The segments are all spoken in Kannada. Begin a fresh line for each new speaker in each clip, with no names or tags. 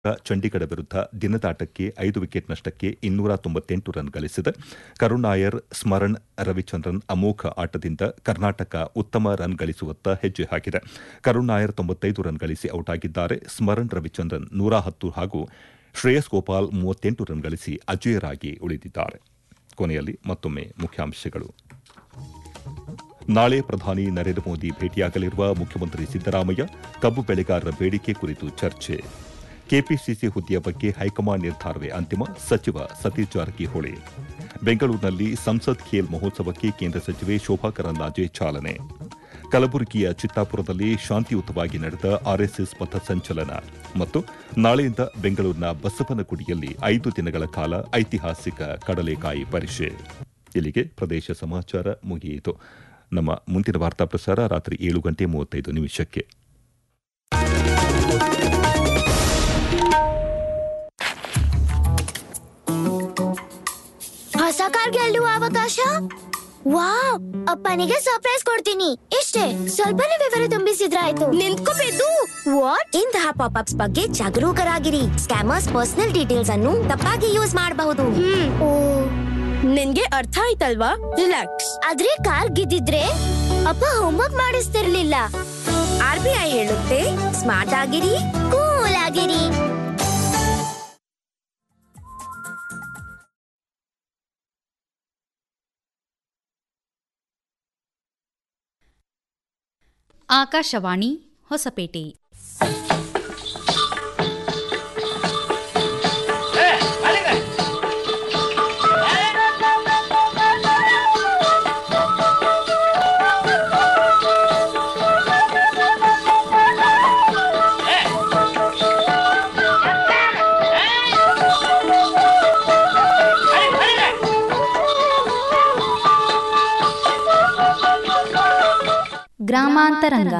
ಚಂಡೀಗಢ ವಿರುದ್ಧ ದಿನದಾಟಕ್ಕೆ ಐದು ವಿಕೆಟ್ ನಷ್ಟಕ್ಕೆ ಇನ್ನೂರ ತೊಂಬತ್ತೆಂಟು ರನ್ ಗಳಿಸಿದೆ ಕರುಣ್ ನಾಯರ್ ಸ್ಮರಣ್ ರವಿಚಂದ್ರನ್ ಅಮೋಘ ಆಟದಿಂದ ಕರ್ನಾಟಕ ಉತ್ತಮ ರನ್ ಗಳಿಸುವತ್ತ ಹೆಜ್ಜೆ ಹಾಕಿದೆ ಕರುಣ್ ನಾಯರ್ ತೊಂಬತ್ತೈದು ರನ್ ಗಳಿಸಿ ಔಟ್ ಆಗಿದ್ದಾರೆ ಸ್ಮರಣ್ ರವಿಚಂದ್ರನ್ ನೂರ ಹತ್ತು ಹಾಗೂ ಶ್ರೇಯಸ್ ಗೋಪಾಲ್ ಮೂವತ್ತೆಂಟು ರನ್ ಗಳಿಸಿ ಅಜೇಯರಾಗಿ ಉಳಿದಿದ್ದಾರೆ ಕೊನೆಯಲ್ಲಿ ಮತ್ತೊಮ್ಮೆ ಮುಖ್ಯಾಂಶಗಳು ನಾಳೆ ಪ್ರಧಾನಿ ನರೇಂದ್ರ ಮೋದಿ ಭೇಟಿಯಾಗಲಿರುವ ಮುಖ್ಯಮಂತ್ರಿ ಸಿದ್ದರಾಮಯ್ಯ ಕಬ್ಬು ಬೆಳೆಗಾರರ ಬೇಡಿಕೆ ಕುರಿತು ಚರ್ಚೆ ಕೆಪಿಸಿಸಿ ಹುದ್ದೆಯ ಬಗ್ಗೆ ಹೈಕಮಾಂಡ್ ನಿರ್ಧಾರವೇ ಅಂತಿಮ ಸಚಿವ ಸತೀಶ್ ಜಾರಕಿಹೊಳಿ ಬೆಂಗಳೂರಿನಲ್ಲಿ ಸಂಸತ್ ಖೇಲ್ ಮಹೋತ್ಸವಕ್ಕೆ ಕೇಂದ್ರ ಸಚಿವೆ ಶೋಭಾ ಕರಂದ್ಲಾಜೆ ಚಾಲನೆ ಕಲಬುರಗಿಯ ಚಿತ್ತಾಪುರದಲ್ಲಿ ಶಾಂತಿಯುತವಾಗಿ ನಡೆದ ಆರ್ಎಸ್ಎಸ್ ಪಥಸಂಚಲನ ಮತ್ತು ನಾಳೆಯಿಂದ ಬೆಂಗಳೂರಿನ ಬಸವನಗುಡಿಯಲ್ಲಿ ಐದು ದಿನಗಳ ಕಾಲ ಐತಿಹಾಸಿಕ ಕಡಲೆಕಾಯಿ ಪರಿಷೆ ಇಲ್ಲಿಗೆ ಪ್ರದೇಶ ಸಮಾಚಾರ ಮುಗಿಯಿತು ನಮ್ಮ ಮುಂದಿನ ವಾರ್ತಾ ಪ್ರಸಾರ ರಾತ್ರಿ ಏಳು ಗಂಟೆ ಮೂವತ್ತೈದು ನಿಮಿಷಕ್ಕೆ
ಹೊಸ ಕಾರ್ ಗೆಲ್ಲುವ ಅವಕಾಶ ವಾವ್ ಅಪ್ಪನಿಗೆ ಸರ್ಪ್ರೈಸ್ ಕೊಡ್ತೀನಿ ಇಷ್ಟೇ ಸ್ವಲ್ಪನೇ ವಿವರ ತುಂಬಿಸಿದ್ರಾಯ್ತು ನಿಂತ್ಕೋಬೇಕು ವಾಟ್ ಇಂತಹ ಪಾಪ್ ಅಪ್ಸ್ ಬಗ್ಗೆ ಜಾಗರೂಕರಾಗಿರಿ ಸ್ಕ್ಯಾಮರ್ಸ್ ಪರ್ಸನಲ್ ಡೀಟೇಲ್ಸ್ ಅನ್ನು ತಪ್ಪಾಗಿ ಯೂಸ್ ಮಾಡಬಹುದು ಓ
ನಿನ್ಗೆ ಅರ್ಥ ಆಯ್ತಲ್ವಾ ರಿಲ್ಯಾಕ್ಸ್
ಆದ್ರೆ ಕಾರ್ ಗೆದ್ದಿದ್ರೆ ಅಪ್ಪ ಹೋಮ್ವರ್ಕ್ ಮಾಡಿಸ್ತಿರ್ಲಿಲ್ಲ
ಆರ್ ಬಿ ಐ ಹೇಳುತ್ತೆ
ಸ್ಮಾರ್ಟ್ ಆಗಿರಿ ಕೂಲ್ ಆಗಿರಿ
ಆಕಾಶವಾಣಿ ಹೊಸಪೇಟೆ ಗ್ರಾಮಾಂತರಂಗ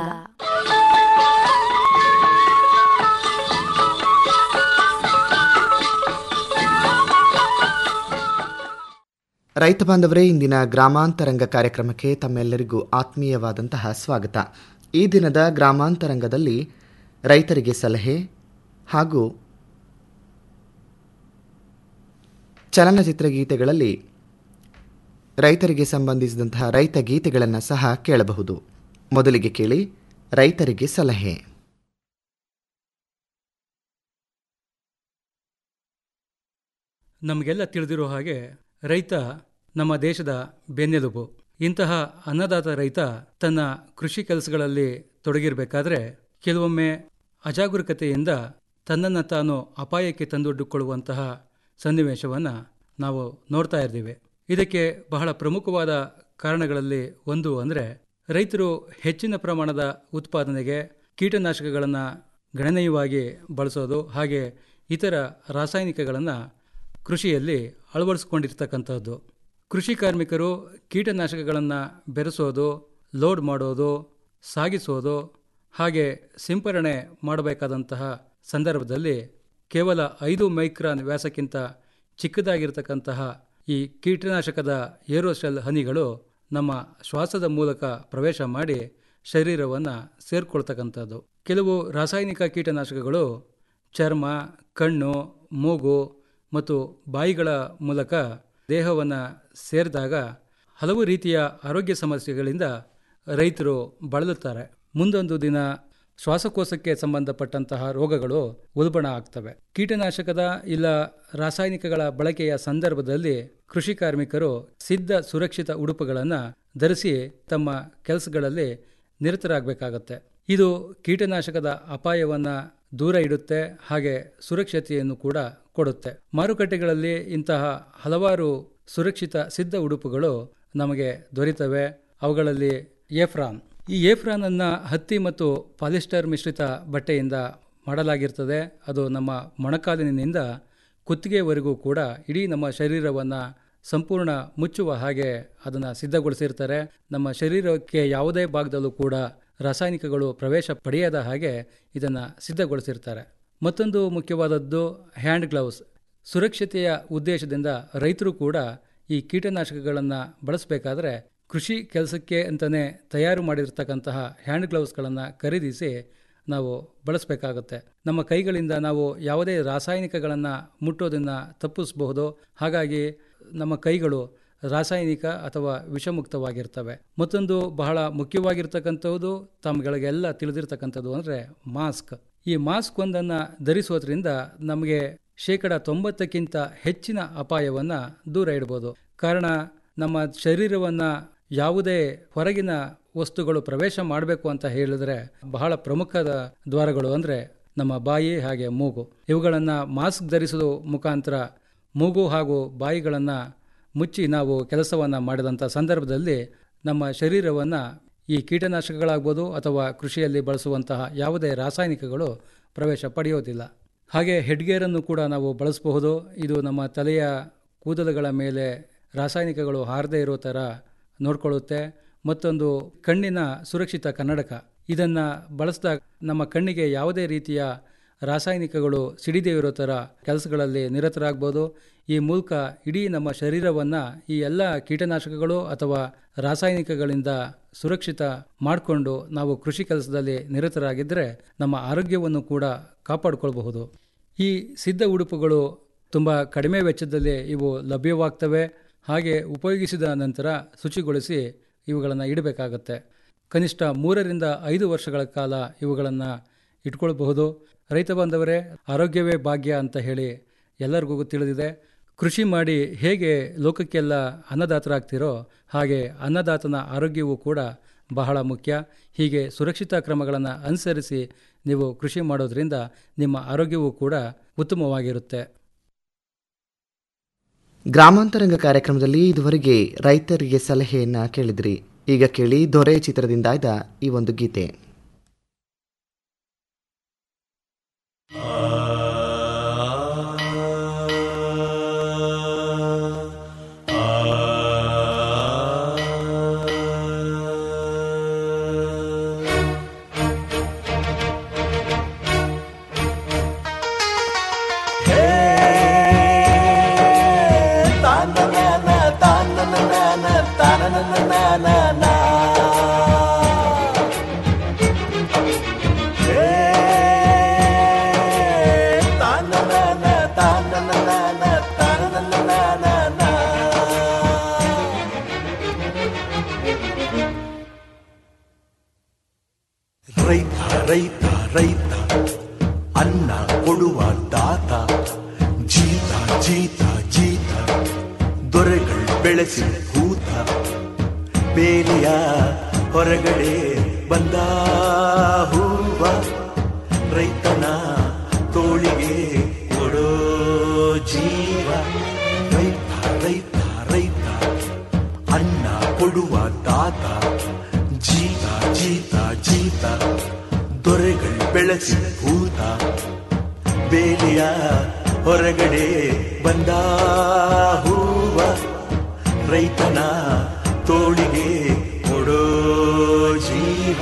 ರೈತ ಬಾಂಧವರೇ ಇಂದಿನ ಗ್ರಾಮಾಂತರಂಗ ಕಾರ್ಯಕ್ರಮಕ್ಕೆ ತಮ್ಮೆಲ್ಲರಿಗೂ ಆತ್ಮೀಯವಾದಂತಹ ಸ್ವಾಗತ ಈ ದಿನದ ಗ್ರಾಮಾಂತರಂಗದಲ್ಲಿ ರೈತರಿಗೆ ಸಲಹೆ ಹಾಗೂ ಚಲನಚಿತ್ರ ಗೀತೆಗಳಲ್ಲಿ ರೈತರಿಗೆ ಸಂಬಂಧಿಸಿದಂತಹ ರೈತ ಗೀತೆಗಳನ್ನು ಸಹ ಕೇಳಬಹುದು ಮೊದಲಿಗೆ ಕೇಳಿ ರೈತರಿಗೆ ಸಲಹೆ
ನಮಗೆಲ್ಲ ತಿಳಿದಿರೋ ಹಾಗೆ ರೈತ ನಮ್ಮ ದೇಶದ ಬೆನ್ನೆಲುಬು ಇಂತಹ ಅನ್ನದಾತ ರೈತ ತನ್ನ ಕೃಷಿ ಕೆಲಸಗಳಲ್ಲಿ ತೊಡಗಿರಬೇಕಾದ್ರೆ ಕೆಲವೊಮ್ಮೆ ಅಜಾಗರೂಕತೆಯಿಂದ ತನ್ನನ್ನು ತಾನು ಅಪಾಯಕ್ಕೆ ತಂದೊಡ್ಡಿಕೊಳ್ಳುವಂತಹ ಸನ್ನಿವೇಶವನ್ನು ನಾವು ನೋಡ್ತಾ ಇದ್ದೀವಿ ಇದಕ್ಕೆ ಬಹಳ ಪ್ರಮುಖವಾದ ಕಾರಣಗಳಲ್ಲಿ ಒಂದು ಅಂದರೆ ರೈತರು ಹೆಚ್ಚಿನ ಪ್ರಮಾಣದ ಉತ್ಪಾದನೆಗೆ ಕೀಟನಾಶಕಗಳನ್ನು ಗಣನೀಯವಾಗಿ ಬಳಸೋದು ಹಾಗೆ ಇತರ ರಾಸಾಯನಿಕಗಳನ್ನು ಕೃಷಿಯಲ್ಲಿ ಅಳವಡಿಸ್ಕೊಂಡಿರ್ತಕ್ಕಂಥದ್ದು ಕೃಷಿ ಕಾರ್ಮಿಕರು ಕೀಟನಾಶಕಗಳನ್ನು ಬೆರೆಸೋದು ಲೋಡ್ ಮಾಡೋದು ಸಾಗಿಸೋದು ಹಾಗೆ ಸಿಂಪರಣೆ ಮಾಡಬೇಕಾದಂತಹ ಸಂದರ್ಭದಲ್ಲಿ ಕೇವಲ ಐದು ಮೈಕ್ರಾನ್ ವ್ಯಾಸಕ್ಕಿಂತ ಚಿಕ್ಕದಾಗಿರ್ತಕ್ಕಂತಹ ಈ ಕೀಟನಾಶಕದ ಏರೋಸೆಲ್ ಹನಿಗಳು ನಮ್ಮ ಶ್ವಾಸದ ಮೂಲಕ ಪ್ರವೇಶ ಮಾಡಿ ಶರೀರವನ್ನು ಸೇರ್ಕೊಳ್ತಕ್ಕಂಥದ್ದು ಕೆಲವು ರಾಸಾಯನಿಕ ಕೀಟನಾಶಕಗಳು ಚರ್ಮ ಕಣ್ಣು ಮೂಗು ಮತ್ತು ಬಾಯಿಗಳ ಮೂಲಕ ದೇಹವನ್ನು ಸೇರಿದಾಗ ಹಲವು ರೀತಿಯ ಆರೋಗ್ಯ ಸಮಸ್ಯೆಗಳಿಂದ ರೈತರು ಬಳಲುತ್ತಾರೆ ಮುಂದೊಂದು ದಿನ ಶ್ವಾಸಕೋಶಕ್ಕೆ ಸಂಬಂಧಪಟ್ಟಂತಹ ರೋಗಗಳು ಉಲ್ಬಣ ಆಗ್ತವೆ ಕೀಟನಾಶಕದ ಇಲ್ಲ ರಾಸಾಯನಿಕಗಳ ಬಳಕೆಯ ಸಂದರ್ಭದಲ್ಲಿ ಕೃಷಿ ಕಾರ್ಮಿಕರು ಸಿದ್ಧ ಸುರಕ್ಷಿತ ಉಡುಪುಗಳನ್ನು ಧರಿಸಿ ತಮ್ಮ ಕೆಲಸಗಳಲ್ಲಿ ನಿರತರಾಗಬೇಕಾಗತ್ತೆ ಇದು ಕೀಟನಾಶಕದ ಅಪಾಯವನ್ನು ದೂರ ಇಡುತ್ತೆ ಹಾಗೆ ಸುರಕ್ಷತೆಯನ್ನು ಕೂಡ ಕೊಡುತ್ತೆ ಮಾರುಕಟ್ಟೆಗಳಲ್ಲಿ ಇಂತಹ ಹಲವಾರು ಸುರಕ್ಷಿತ ಸಿದ್ಧ ಉಡುಪುಗಳು ನಮಗೆ ದೊರೀತವೆ ಅವುಗಳಲ್ಲಿ ಏಫ್ರಾನ್ ಈ ಏಫ್ರಾನ್ ಅನ್ನ ಹತ್ತಿ ಮತ್ತು ಪಾಲಿಸ್ಟರ್ ಮಿಶ್ರಿತ ಬಟ್ಟೆಯಿಂದ ಮಾಡಲಾಗಿರ್ತದೆ ಅದು ನಮ್ಮ ಮೊಣಕಾಲಿನಿಂದ ಕುತ್ತಿಗೆವರೆಗೂ ಕೂಡ ಇಡೀ ನಮ್ಮ ಶರೀರವನ್ನು ಸಂಪೂರ್ಣ ಮುಚ್ಚುವ ಹಾಗೆ ಅದನ್ನು ಸಿದ್ಧಗೊಳಿಸಿರ್ತಾರೆ ನಮ್ಮ ಶರೀರಕ್ಕೆ ಯಾವುದೇ ಭಾಗದಲ್ಲೂ ಕೂಡ ರಾಸಾಯನಿಕಗಳು ಪ್ರವೇಶ ಪಡೆಯದ ಹಾಗೆ ಇದನ್ನು ಸಿದ್ಧಗೊಳಿಸಿರ್ತಾರೆ ಮತ್ತೊಂದು ಮುಖ್ಯವಾದದ್ದು ಹ್ಯಾಂಡ್ ಗ್ಲೌಸ್ ಸುರಕ್ಷತೆಯ ಉದ್ದೇಶದಿಂದ ರೈತರು ಕೂಡ ಈ ಕೀಟನಾಶಕಗಳನ್ನು ಬಳಸಬೇಕಾದ್ರೆ ಕೃಷಿ ಕೆಲಸಕ್ಕೆ ಅಂತಲೇ ತಯಾರು ಮಾಡಿರ್ತಕ್ಕಂತಹ ಹ್ಯಾಂಡ್ ಗ್ಲೌಸ್ಗಳನ್ನು ಖರೀದಿಸಿ ನಾವು ಬಳಸಬೇಕಾಗುತ್ತೆ ನಮ್ಮ ಕೈಗಳಿಂದ ನಾವು ಯಾವುದೇ ರಾಸಾಯನಿಕಗಳನ್ನು ಮುಟ್ಟೋದನ್ನು ತಪ್ಪಿಸಬಹುದು ಹಾಗಾಗಿ ನಮ್ಮ ಕೈಗಳು ರಾಸಾಯನಿಕ ಅಥವಾ ವಿಷಮುಕ್ತವಾಗಿರ್ತವೆ ಮತ್ತೊಂದು ಬಹಳ ಮುಖ್ಯವಾಗಿರ್ತಕ್ಕಂಥದ್ದು ತಮ್ಗಳಿಗೆಲ್ಲ ತಿಳಿದಿರ್ತಕ್ಕಂಥದ್ದು ಅಂದರೆ ಮಾಸ್ಕ್ ಈ ಮಾಸ್ಕ್ ಒಂದನ್ನು ಧರಿಸೋದ್ರಿಂದ ನಮಗೆ ಶೇಕಡ ತೊಂಬತ್ತಕ್ಕಿಂತ ಹೆಚ್ಚಿನ ಅಪಾಯವನ್ನು ದೂರ ಇಡ್ಬೋದು ಕಾರಣ ನಮ್ಮ ಶರೀರವನ್ನು ಯಾವುದೇ ಹೊರಗಿನ ವಸ್ತುಗಳು ಪ್ರವೇಶ ಮಾಡಬೇಕು ಅಂತ ಹೇಳಿದ್ರೆ ಬಹಳ ಪ್ರಮುಖದ ದ್ವಾರಗಳು ಅಂದರೆ ನಮ್ಮ ಬಾಯಿ ಹಾಗೆ ಮೂಗು ಇವುಗಳನ್ನು ಮಾಸ್ಕ್ ಧರಿಸುವ ಮುಖಾಂತರ ಮೂಗು ಹಾಗೂ ಬಾಯಿಗಳನ್ನು ಮುಚ್ಚಿ ನಾವು ಕೆಲಸವನ್ನು ಮಾಡಿದಂಥ ಸಂದರ್ಭದಲ್ಲಿ ನಮ್ಮ ಶರೀರವನ್ನು ಈ ಕೀಟನಾಶಕಗಳಾಗ್ಬೋದು ಅಥವಾ ಕೃಷಿಯಲ್ಲಿ ಬಳಸುವಂತಹ ಯಾವುದೇ ರಾಸಾಯನಿಕಗಳು ಪ್ರವೇಶ ಪಡೆಯೋದಿಲ್ಲ ಹಾಗೆ ಹೆಡ್ಗೇರನ್ನು ಕೂಡ ನಾವು ಬಳಸಬಹುದು ಇದು ನಮ್ಮ ತಲೆಯ ಕೂದಲುಗಳ ಮೇಲೆ ರಾಸಾಯನಿಕಗಳು ಹಾರದೇ ಇರೋ ಥರ ನೋಡ್ಕೊಳ್ಳುತ್ತೆ ಮತ್ತೊಂದು ಕಣ್ಣಿನ ಸುರಕ್ಷಿತ ಕನ್ನಡಕ ಇದನ್ನು ಬಳಸಿದಾಗ ನಮ್ಮ ಕಣ್ಣಿಗೆ ಯಾವುದೇ ರೀತಿಯ ರಾಸಾಯನಿಕಗಳು ಸಿಡಿದೇ ಇರೋ ಥರ ಕೆಲಸಗಳಲ್ಲಿ ನಿರತರಾಗ್ಬೋದು ಈ ಮೂಲಕ ಇಡೀ ನಮ್ಮ ಶರೀರವನ್ನು ಈ ಎಲ್ಲ ಕೀಟನಾಶಕಗಳು ಅಥವಾ ರಾಸಾಯನಿಕಗಳಿಂದ ಸುರಕ್ಷಿತ ಮಾಡಿಕೊಂಡು ನಾವು ಕೃಷಿ ಕೆಲಸದಲ್ಲಿ ನಿರತರಾಗಿದ್ದರೆ ನಮ್ಮ ಆರೋಗ್ಯವನ್ನು ಕೂಡ ಕಾಪಾಡಿಕೊಳ್ಬಹುದು ಈ ಸಿದ್ಧ ಉಡುಪುಗಳು ತುಂಬ ಕಡಿಮೆ ವೆಚ್ಚದಲ್ಲಿ ಇವು ಲಭ್ಯವಾಗ್ತವೆ ಹಾಗೆ ಉಪಯೋಗಿಸಿದ ನಂತರ ಶುಚಿಗೊಳಿಸಿ ಇವುಗಳನ್ನು ಇಡಬೇಕಾಗತ್ತೆ ಕನಿಷ್ಠ ಮೂರರಿಂದ ಐದು ವರ್ಷಗಳ ಕಾಲ ಇವುಗಳನ್ನು ಇಟ್ಕೊಳ್ಬಹುದು ರೈತ ಬಾಂಧವರೇ ಆರೋಗ್ಯವೇ ಭಾಗ್ಯ ಅಂತ ಹೇಳಿ ಎಲ್ಲರಿಗೂ ತಿಳಿದಿದೆ ಕೃಷಿ ಮಾಡಿ ಹೇಗೆ ಲೋಕಕ್ಕೆಲ್ಲ ಅನ್ನದಾತರಾಗ್ತಿರೋ ಹಾಗೆ ಅನ್ನದಾತನ ಆರೋಗ್ಯವೂ ಕೂಡ ಬಹಳ ಮುಖ್ಯ ಹೀಗೆ ಸುರಕ್ಷಿತ ಕ್ರಮಗಳನ್ನು ಅನುಸರಿಸಿ ನೀವು ಕೃಷಿ ಮಾಡೋದ್ರಿಂದ ನಿಮ್ಮ ಆರೋಗ್ಯವೂ ಕೂಡ ಉತ್ತಮವಾಗಿರುತ್ತೆ
ಗ್ರಾಮಾಂತರಂಗ ಕಾರ್ಯಕ್ರಮದಲ್ಲಿ ಇದುವರೆಗೆ ರೈತರಿಗೆ ಸಲಹೆಯನ್ನ ಕೇಳಿದ್ರಿ ಈಗ ಕೇಳಿ ದೊರೆ ಚಿತ್ರದಿಂದ ಆಯ್ದ ಈ ಒಂದು ಗೀತೆ
ರೈತ ರೈತ ರೈತ ಅನ್ನ ಕೊಡುವ ದಾತ ಜೀತ ಜೀತ ಜೀತ ದೊರೆಗಳು ಬೆಳೆಸಿ ಭೂತ ಬೇಲಿಯ ಹೊರಗಡೆ ಬಂದ ಹೂವ ರೈತನ ತೋಳಿಗೆ ಕೊಡೋ ಜೀವ ರೈತ ರೈತ ರೈತ ಅನ್ನ ಕೊಡುವ ದಾತ ಜೀತ ಜೀತ ಜೀತ ದೊರೆಗಳು ಬೆಳೆಸಿ ಭೂತ ಬೇಲಿಯ ಹೊರಗಡೆ ಬಂದ ಹೂವ ರೈತನ ತೋಳಿಗೆ ಕೊಡೋ ಜೀವ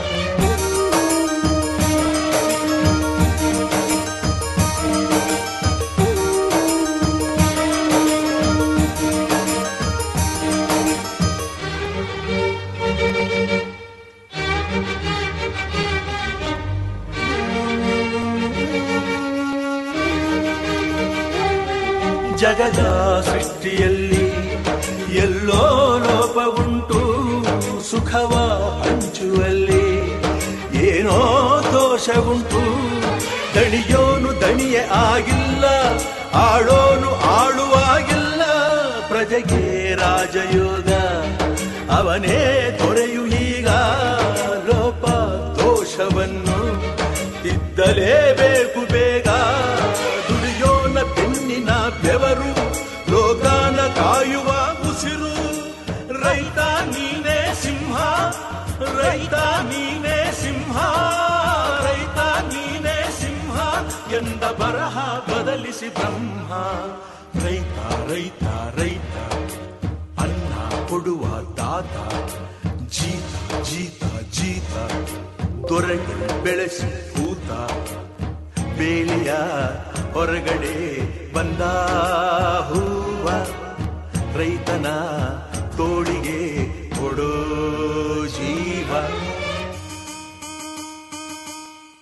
ಜಗದ ಸೃಷ್ಟಿಯಲ್ಲಿ ಎಲ್ಲೋ ಲೋಪವುಂಟು ಸುಖವ ಹಂಚುವಲ್ಲಿ ಏನೋ ದೋಷವುಂಟು ದಣಿಯೋನು ದಣಿಯೇ ಆಗಿಲ್ಲ ಆಳೋನು ಆಳುವಾಗಿಲ್ಲ ಪ್ರಜೆಗೆ ರಾಜಯೋಗ ಅವನೇ ದೊರೆಯು ಈಗ ಲೋಪ ದೋಷವನ್ನು ತಿದ್ದಲೇಬೇಕು ಬೇಗ ದುಡಿಯೋನ ಬೆನ್ನಿನ ಬೆವರು ಲೋಕಾನ ಕಾಯುವ ಉಸಿರು ರೈತ ನೀನೇ ಸಿಂಹ ರೈತ ನೀನೇ ಸಿಂಹ ರೈತ ನೀನೇ ಸಿಂಹ ಎಂದ ಬರಹ ಬದಲಿಸಿ ಬ್ರಹ್ಮ ರೈತ ರೈತ ರೈತ ಅನ್ನ ಕೊಡುವ ದಾತ ಜೀತ ಜೀತ ಜೀತ ದೊರೆಗಳು ಬೆಳೆಸಿ ಭೂತ ಬೇಲಿಯ ಹೊರಗಡೆ ಬಂದ ಹೂವ ರೈತನ ತೋಳಿಗೆ ಕೊಡೋ ಜೀವ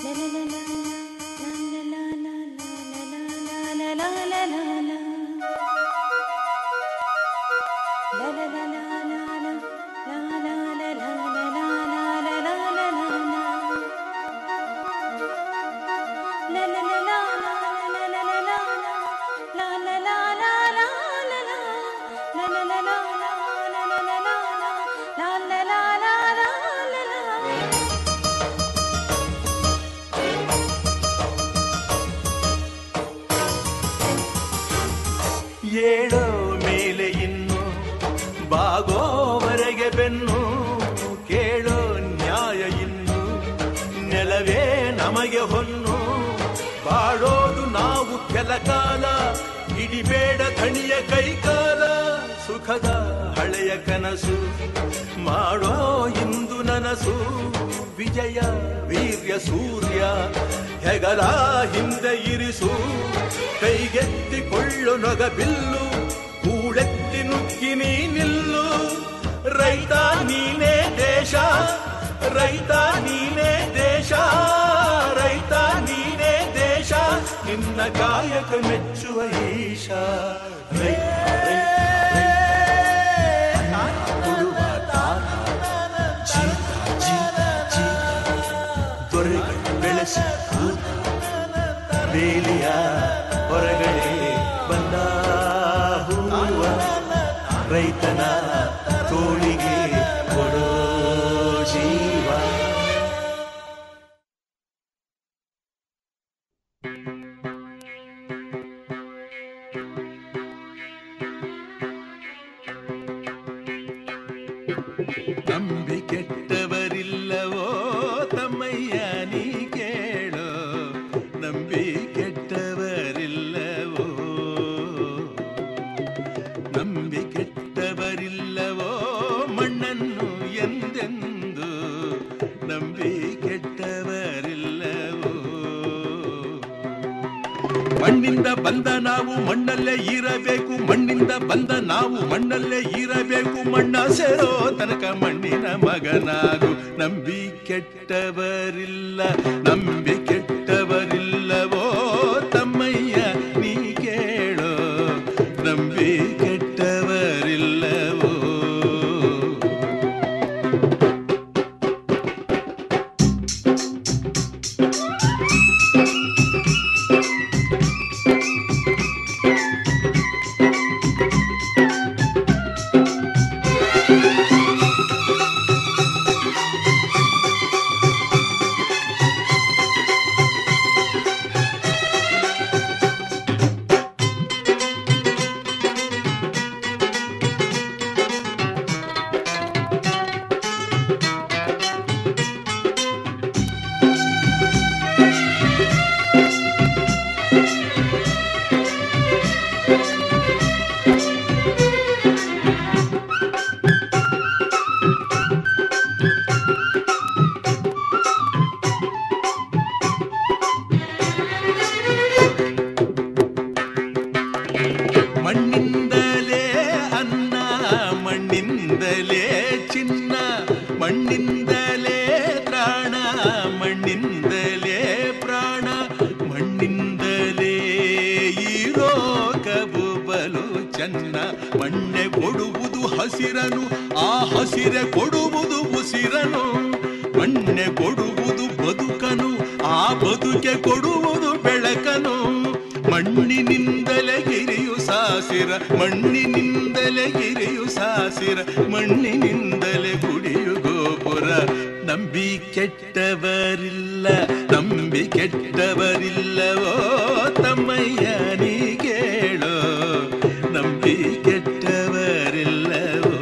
ಏಳೋ ಮೇಲೆ ಇನ್ನು ಬಾಗೋವರೆಗೆ ಬೆನ್ನು ಕೇಳೋ ನ್ಯಾಯ ಇನ್ನು ನೆಲವೇ ನಮಗೆ ಹೊನ್ನು ಬಾಳೋದು ನಾವು ಕೆಲ ಕಾಲ ಹಿಡಿಬೇಡ ಧಣಿಯ ಕೈಕಾಲ ಸುಖದ ಹಳೆಯ ಕನಸು ಮಾಡೋ ಇಂದು ನನಸು ವಿಜಯ ವೀರ್ಯ ಸೂರ್ಯ ಹೆಗಲ ಹಿಂದೆ ಇರಿಸು ಕೈಗೆತ್ತಿಕೊಳ್ಳು ನೊಗ ಬಿಲ್ಲು ಕೂಳೆತ್ತಿ ನುಗ್ಗಿ ನೀ ನಿಲ್ಲು ರೈತ ನೀನೇ ದೇಶ ರೈತ ನೀನೇ ದೇಶ ರೈತ ನೀನೇ ದೇಶ ನಿನ್ನ ಕಾಯಕ ಮೆಚ್ಚುವ ಈಶ ರೈತ, ರೈತ, ರೈತ. ಕೊಡುವ ತಾತ, ಜೀತ, ಜೀತ, ಜೀತ. ದೊರೆಗೆ ಬೆಳೆಸಿ ಕೂತ ಬೇಲಿಯ ಹೊರಗಡೆ ಬಂದ ಹೂವ ರೈತನ ತೋಳಿಗೆ ಕೊಡೋ ಜೀವ ನಂಬಿ ಕೆಟ್ಟವರಿಲ್ಲವೋ ತಮ್ಮಯ್ಯ ನೀ ಕೇಳೋ ನಂಬಿ ಕೆಟ್ಟವರಿಲ್ಲವೋ ನಂಬಿ ಕೆಟ್ಟವರಿಲ್ಲವೋ ಮಣ್ಣನ್ನು ಎಂದೆಂದು ನಂಬಿ ಕೆಟ್ಟವರಿಲ್ಲವೋ ಮಣ್ಣಿಂದ ಬಂದ ನಾವು ಮಣ್ಣಲ್ಲೇ ಇರಬೇಕು ಮಣ್ಣಿಂದ ಬಂದ ನಾವು ಮಣ್ಣಲ್ಲೇ ಇರಬೇಕು ಮಣ್ಣ ಸೇರೋ ತನಕ ಮಣ್ಣಿನ ಮಗನಾಗು ನಂಬಿ ಕೆಟ್ಟವರಿಲ್ಲ ನಂಬಿ ಕೆಟ್ಟವರಿಲ್ಲವೋ ತಮ್ಮಯ್ಯ ನೀ ಕೇಳೋ ನಂಬಿ ಕೆಟ್ಟವರಿಲ್ಲವೋ ಮಣ್ಣಿಂದಲೇ ಅನ್ನ ಮಣ್ಣಿಂದಲೇ ಚಿನ್ನ ಮಣ್ಣಿಂದಲೇ ತ್ರಾಣ ಮಣ್ಣಿಂದಲೇ ಪ್ರಾಣ ಮಣ್ಣಿಂದಲೇ ಈರೋ ಕಬು ಬಲು ಚೆನ್ನ ಮಣ್ಣೆ ಕೊಡುವುದು ಹಸಿರನು ಆ ಹಸಿರೆ ಕೊಡುವುದು ಉಸಿರನು ಮಣ್ಣೆ ಕೊಡುವುದು ಬದುಕನು ಆ ಬದುಕೆ ಕೊಡುವುದು ಬೆಳಕನು ಮಣ್ಣಿನಿಂದಲೇ ಗಿರಿಯು ಸಾಸಿರ ಮಣ್ಣಿನಿಂದಲೇ ಗಿರಿಯು ಸಾಸಿರ ಮಣ್ಣಿನಿಂದಲೇ ಗುಡಿಯು ಗೋಪುರ ನಂಬಿ ಕೆಟ್ಟವರಿಲ್ಲ ನಂಬಿ ಕೆಟ್ಟವರಿಲ್ಲವೋ ತಮ್ಮಯ್ಯ ನೀ ಕೇಳೋ ನಂಬಿ ಕೆಟ್ಟವರಿಲ್ಲವೋ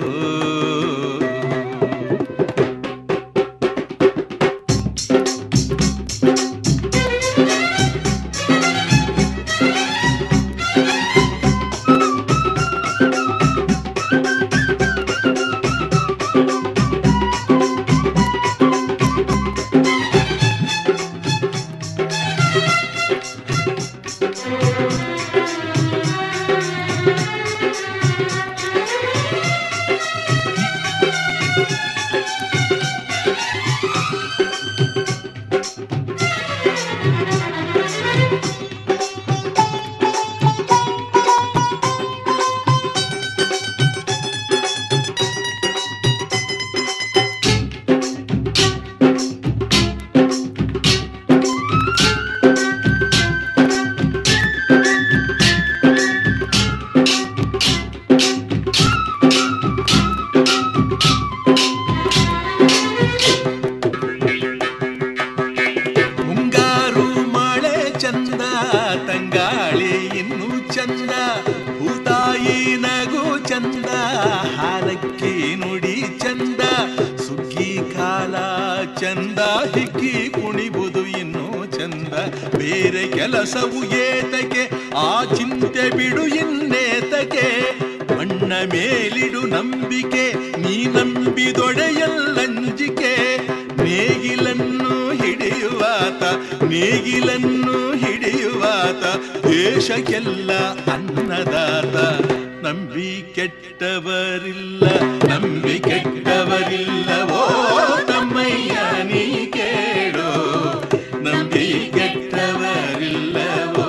ಮುಂಗಾರು ಮಳೆ ಚಂದ ತಂಗಾಳಿ ಇನ್ನು ಚಂದ ಭೂತಾಯಿ ನಗು ಚಂದ ಹಾಲಕ್ಕಿ ನುಡಿ ಚಂದ ಸುಗ್ಗಿ ಕಾಲ ಚಂದ ಹಿಕ್ಕಿ ಕುಣಿಬುದು ಇನ್ನು ಚಂದ ಬೇರೆ ಕೆಲಸವು ಏತಕ್ಕೆ ಆ ಚಿಂತೆ ಬಿಡು ಇನ್ನೇತಕ್ಕೆ ಮಣ್ಣ ಮೇಲಿಡು ನಂಬಿಕೆ ನೀ ನಂಬಿದೊಡೆಯಲ್ಲಂಜಿಕೆ ನೇಗಿಲನ್ನು ಹಿಡಿಯುವಾತ ನೇಗಿಲನ್ನು ಹಿಡಿಯುವಾತ ದೇಶಕ್ಕೆಲ್ಲ ಅನ್ನದಾತ ನಂಬಿ ಕೆಟ್ಟವರಿಲ್ಲ ನಂಬಿ ಕೆಟ್ಟವರಿಲ್ಲವೋ ತಮ್ಮಯ್ಯ ನೀ ಕೇಳು ನಂಬಿ ಕೆಟ್ಟವರಿಲ್ಲವೋ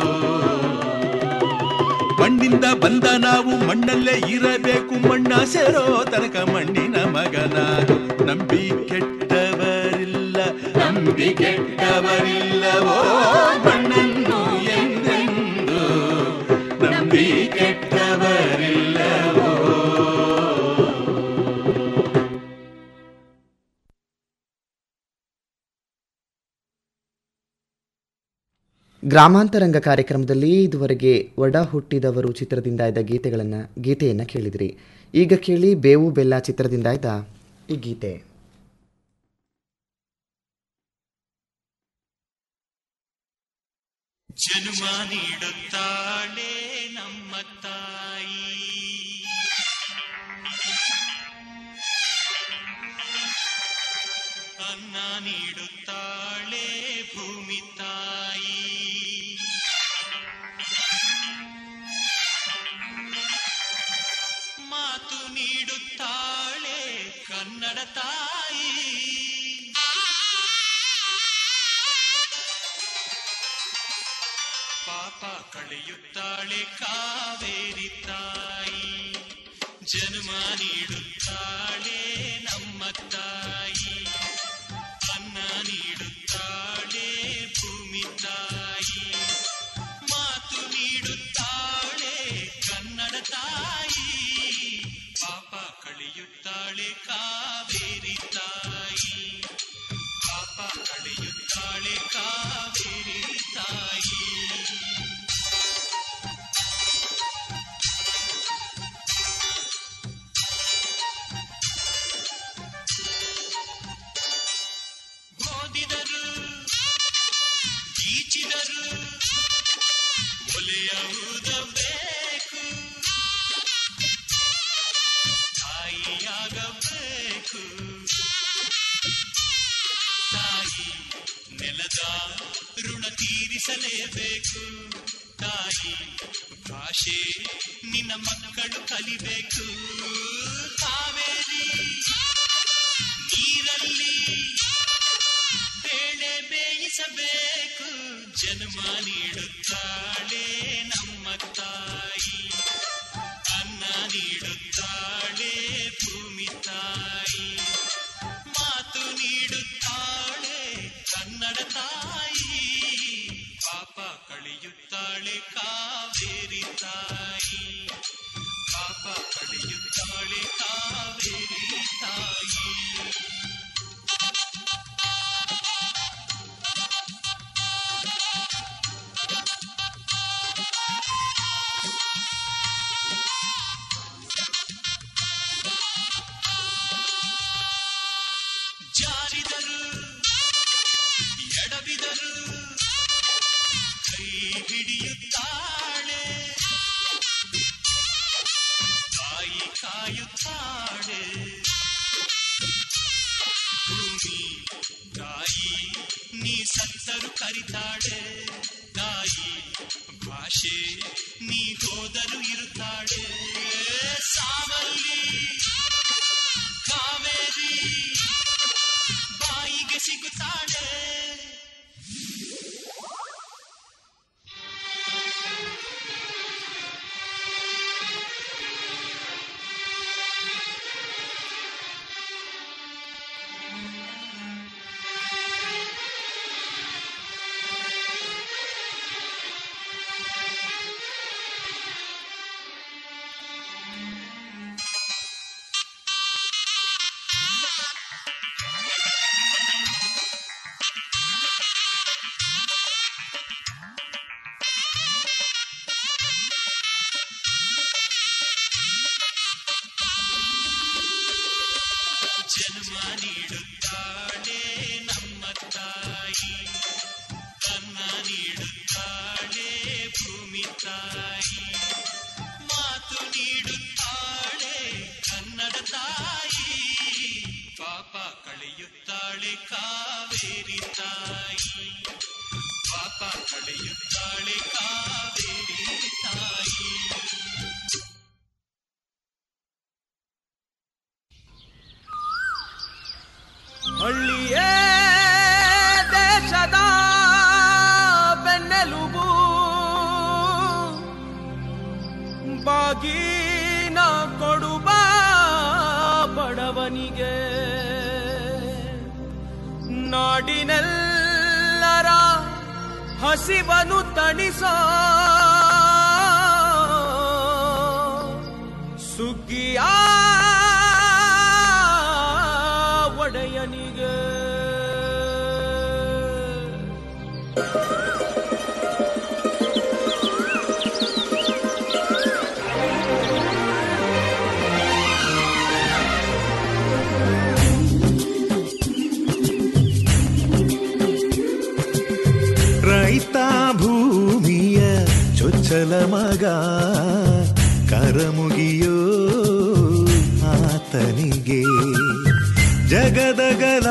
ಮಣ್ಣಿಂದ ಬಂದ ನಾವು ಮಣ್ಣಲ್ಲೇ ಇರಬೇಕು ಮಣ್ಣ ಸೇರೋ ತನಕ ಮಣ್ಣಿನ ಮಗನಾರು ನಂಬಿ ಕೆಟ್ಟವರಿಲ್ಲ ನಂಬಿ ಕೆಟ್ಟವರಿಲ್ಲವೋ ಮಣ್ಣನ್ನು ಎಂದೆಂದು ನಂಬಿ ಕೆಟ್ಟವರಿಲ್ಲವೋ
ಗ್ರಾಮಾಂತರಂಗ ಕಾರ್ಯಕ್ರಮದಲ್ಲಿ ಇದುವರೆಗೆ ಒಡ ಹುಟ್ಟಿದವರು ಚಿತ್ರದಿಂದ ಇದ್ದ ಗೀತೆಗಳನ್ನು ಗೀತೆಯನ್ನು ಕೇಳಿದಿರಿ ಈಗ ಕೇಳಿ ಬೇವು ಬೆಲ್ಲ ಚಿತ್ರದಿಂದ ಇದ್ದ ಈ ಗೀತೆ
ಜನ್ಮ ನೀಡುತ್ತಾಳೆ ನಮ್ಮ ತಾಯಿ ಅನ್ನ ನೀಡುತ್ತಾಳೆ ಭೂಮಿ ತಾಯಿ ಮಾತು ನೀಡುತ್ತಾಳೆ ಕನ್ನಡ ತಾಯಿ ಪಾಪ ಕಳೆಯುತ್ತಾಳೆ ಕಾವೇರಿ ತಾಯಿ ಜನ್ಮ ನೀಡುತ್ತಾಳೆ ನಮ್ಮ ತಾಯಿ ಅನ್ನ ನೀಡುತ್ತಾಳೆ ಭೂಮಿ ತಾಯಿ ಮಾತು ನೀಡುತ್ತಾಳೆ ಕನ್ನಡ ತಾಯಿ ಪಾಪ ಕಳೆಯುತ್ತಾಳೆ ಕಾವೇರಿ ತಾಯಿ ಪಾಪ ಕಳೆಯುತ್ತಾಳೆ ಕಾವೇರಿ ತಾಯಿ ಓದಿದರು ಈಚಿದರು ಒಲೆಯುವುದಬೇಕು ತಾಯಿಯಾಗಬೇಕು ತಾಯಿ ನೆಲದ ಋಣ ತೀರಿಸಲೇಬೇಕು ತಾಯಿ ಭಾಷೆ ನಿನ್ನ ಮಕ್ಕಳು ಕಲಿಬೇಕು ಕಾವೇರಿ ನೀರಲ್ಲಿ ಬೇಳೆ ಬೇಯಿಸಬೇಕು ಜನ್ಮ ನೀಡುತ್ತಾಳೆ ನಮ್ಮ ತಾಯಿ ಅನ್ನ ನೀಡುತ್ತಾಳೆ ಭೂಮಿ ತಾಯಿ ಮಾತು ನೀಡುತ್ತಾಳೆ ಕನ್ನಡ ತಾಯಿ ಪಾಪ ಕಳೆಯುತ್ತಾಳೆ ಕಾವೇರಿ ತಾಯಿ ಪಾಪ ಕಳೆಯುತ್ತಾಳೆ ಕಾವೇರಿ ತಾಯಿ ಜಾರಿದರು ಎಡವಿದರು ಕೈ ಹಿಡಿಯುತ್ತಾಳೆ ತಾಯಿ ಕಾಯುತ್ತಾಳೆ ಭೂಮಿ ತಾಯಿ ನೀ ಸತ್ತರು ಕರಿತಾಳೆ ತಾಯಿ ಭಾಷೆ ನೀ ಹೋದರು ಇರುತ್ತಾಳೆ ಸಾವಲ್ಲಿ ಕಾವೇರಿ ಬಾಯಿಗೆ ಸಿಗುತ್ತಾಳೆ ಜನ್ಮ ನೀಡುತ್ತಾಳೆ ನಮ್ಮ ತಾಯಿ ಅನ್ನ ನೀಡುತ್ತಾಳೆ ಭೂಮಿ ತಾಯಿ ಮಾತು ನೀಡುತ್ತಾಳೆ ಕನ್ನಡ ತಾಯಿ ಪಾಪ ಕಳೆಯುತ್ತಾಳೆ ಕಾವೇರಿ ತಾಯಿ ಪಾಪ ಕಳೆಯುತ್ತಾಳೆ ಕಾವೇರಿ ತಾಯಿ
ಹಳ್ಳಿಯೇ ದೇಶದ ಬೆನ್ನೆಲುಬು ಬಾಗಿನ ಕೊಡುವ ಬಡವನಿಗೆ ನಾಡಿನೆಲ್ಲರ ಹಸಿವನು ತಣಿಸ ಸುಗ್ಗಿಯ ಒಡೆಯನಿಗೆ
ರೈತ ಭೂಮಿಯ ಚೊಚ್ಚಲ ಮಗ ಕರಮುಗಿಯೋ ಆತನಿಗೆ ಜಗದಗಲ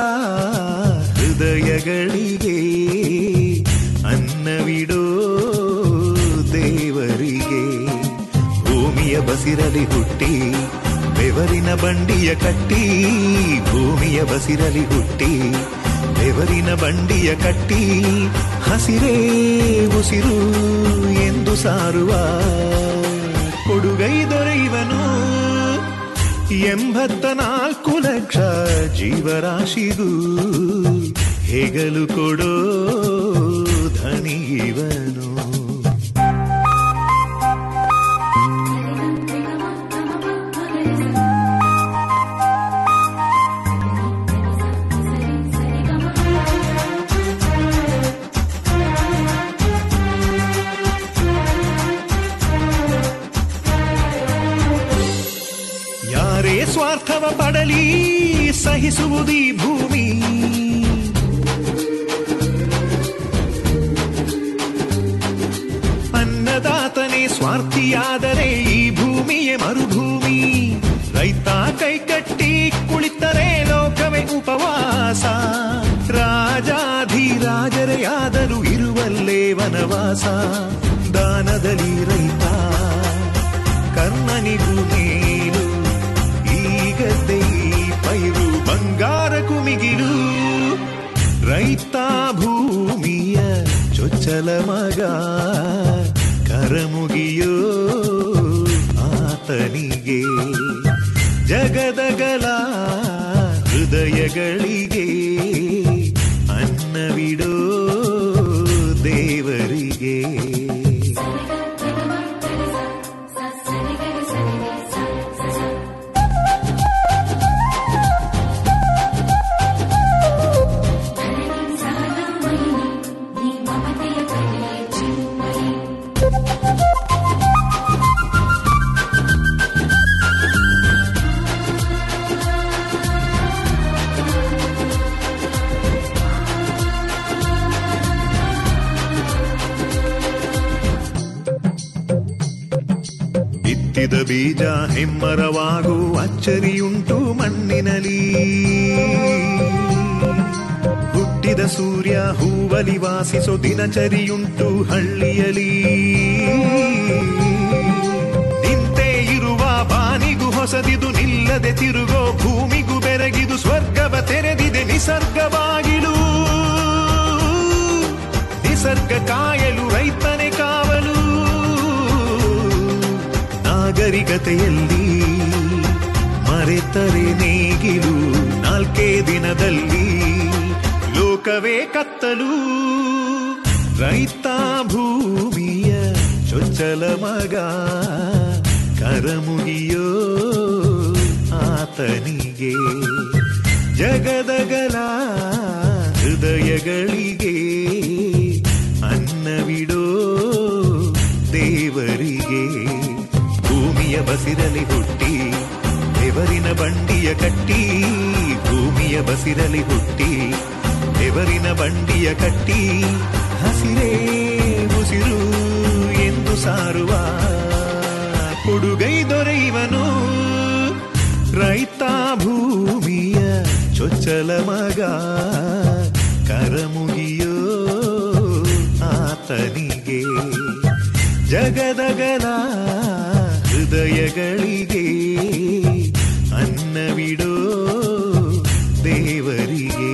ಹೃದಯಗಳಿಗೆ ಅನ್ನವಿಡೋ ದೇವರಿಗೆ ಭೂಮಿಯ ಬಸಿರಲಿ ಹುಟ್ಟಿ ಬೆವರಿನ ಬಂಡಿಯ ಕಟ್ಟಿ ಭೂಮಿಯ ಬಸಿರಲಿ ಹುಟ್ಟಿ ಬೆವರಿನ ಬಂಡಿಯ ಕಟ್ಟಿ ಹಸಿರೇ ಉಸಿರು ಎಂದು ಸಾರುವ ಕೊಡುಗೈ ದೊರೆಯುವನು ಎಂಬತ್ತ ನಾಲ್ಕು ಲಕ್ಷ ಜೀವರಾಶಿಗೂ ಹೆಗಲು ಕೊಡೋ ಧನಿಯವನು ಯಾರೇ ಸ್ವಾರ್ಥವ ಪಡಲಿ ಸಹಿಸುವುದೀ ಭೂಮಿ ಅನ್ನದಾತನೇ ಸ್ವಾರ್ಥಿಯಾದರೆ ಈ ಭೂಮಿಯೇ ಮರುಭೂಮಿ ರೈತ ಕೈಕಟ್ಟಿ ಕುಳಿತರೆ ಲೋಕವೇ ಉಪವಾಸ ರಾಜಾಧಿರಾಜರೇ ಆದರೂ ಇರುವಲ್ಲೇ ವನವಾಸ ದಾನದಲ್ಲಿ ರೈತ ಕರ್ಣನಿಗೂ ಮೇಲು ಈಗದ್ದೇ ಈ ಪೈರು ಬಂಗಾರ ಕುಮಿಗಿಲು ರೈತ ಭೂಮಿಯ ಚೊಚ್ಚಲ ಮಗ ಕರಮುಗಿಯೋ ಆತನಿಗೆ ಜಗದಗಲ ಹೃದಯಗಳಿಗೆ ಅನ್ನವಿಡೋ ದೇವರಿಗೆ ಬಿತ್ತಿದ ಬೀಜ ಹೆಮ್ಮರವಾಗು ಅಚ್ಚರಿಯುಂಟು ಮಣ್ಣಿನಲಿ ಹುಟ್ಟಿದ ಸೂರ್ಯ ಹೂವಲಿ ವಾಸಿಸೋ ದಿನಚರಿಯುಂಟು ಹಳ್ಳಿಯಲಿ ನಿಂತೇ ಇರುವ ಬಾನಿಗೂ ಹೊಸದಿದು ನಿಲ್ಲದೆ ತಿರುಗೋ ಭೂಮಿಗೂ ಬೆರಗಿದು ಸ್ವರ್ಗವ ತೆರೆದಿದೆ ನಿಸರ್ಗವಾಗಿಲು ನಿಸರ್ಗ ಕಾಯಲು ರೈತನೇ ಕಾವಲು ನಾಗರಿಕತೆಯಲ್ಲಿ ಮರೆತರೆ ನೇಗಿಲು ನಾಲ್ಕೇ ದಿನದಲ್ಲಿ ಲೋಕವೇ ಕತ್ತಲು ರೈತ ಭೂಮಿಯ ಚೊಚ್ಚಲ ಮಗ ಕರಮುಗಿಯೋ ಆತನಿಗೆ ಜಗದಗಲ ಹೃದಯಗಳಿಗೆ ಬಸಿರಲಿ ಹುಟ್ಟಿ ಬೆವರಿನ ಬಂಡಿಯ ಕಟ್ಟಿ ಭೂಮಿಯ ಬಸಿರಲಿ ಹುಟ್ಟಿ ಬೆವರಿನ ಬಂಡಿಯ ಕಟ್ಟಿ ಹಸಿರೇ ಉಸಿರು ಎಂದು ಸಾರುವ ಕೊಡುಗೈ ದೊರೆಯುವನು ರೈತ ಭೂಮಿಯ ಚೊಚ್ಚಲ ಮಗ ಕರಮುಗಿಯೋ ಆತನಿಗೆ ಜಗದಗಲ ಹೃದಯಗಳಿಗೆ ಅನ್ನವಿಡೋ ದೇವರಿಗೆ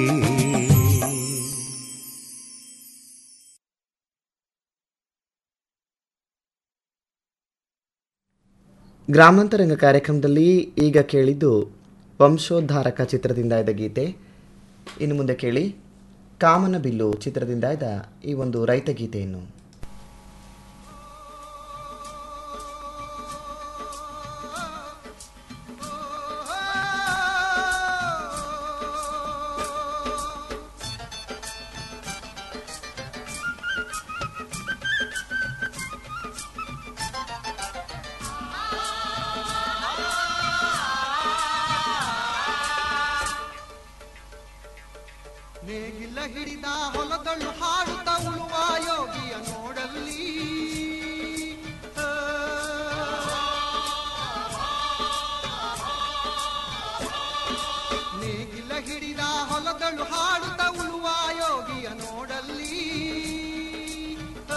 ಗ್ರಾಮಾಂತರಂಗ ಕಾರ್ಯಕ್ರಮದಲ್ಲಿ ಈಗ ಕೇಳಿದ್ದು ವಂಶೋದ್ಧಾರಕ ಚಿತ್ರದಿಂದ ಇದ್ದ ಗೀತೆ ಇನ್ನು ಮುಂದೆ ಕೇಳಿ ಕಾಮನ ಬಿಲ್ಲು ಚಿತ್ರದಿಂದ ಇದ್ದ ಈ ಒಂದು ರೈತ ಗೀತೆಯನ್ನು
ನೇಗಿಲ ಹಿಡಿದ ಹೊಲದಳು ಹಾಡುತ್ತ ಉಳುವ ಯೋಗಿಯ ನೋಡಲ್ಲಿ ಆ. ನೇಗಿಲ ಹಿಡಿದ ಹೊಲದಳು ಹಾಡುತ್ತ ಉಳುವ ಯೋಗಿಯ ನೋಡಲ್ಲಿ ಆ.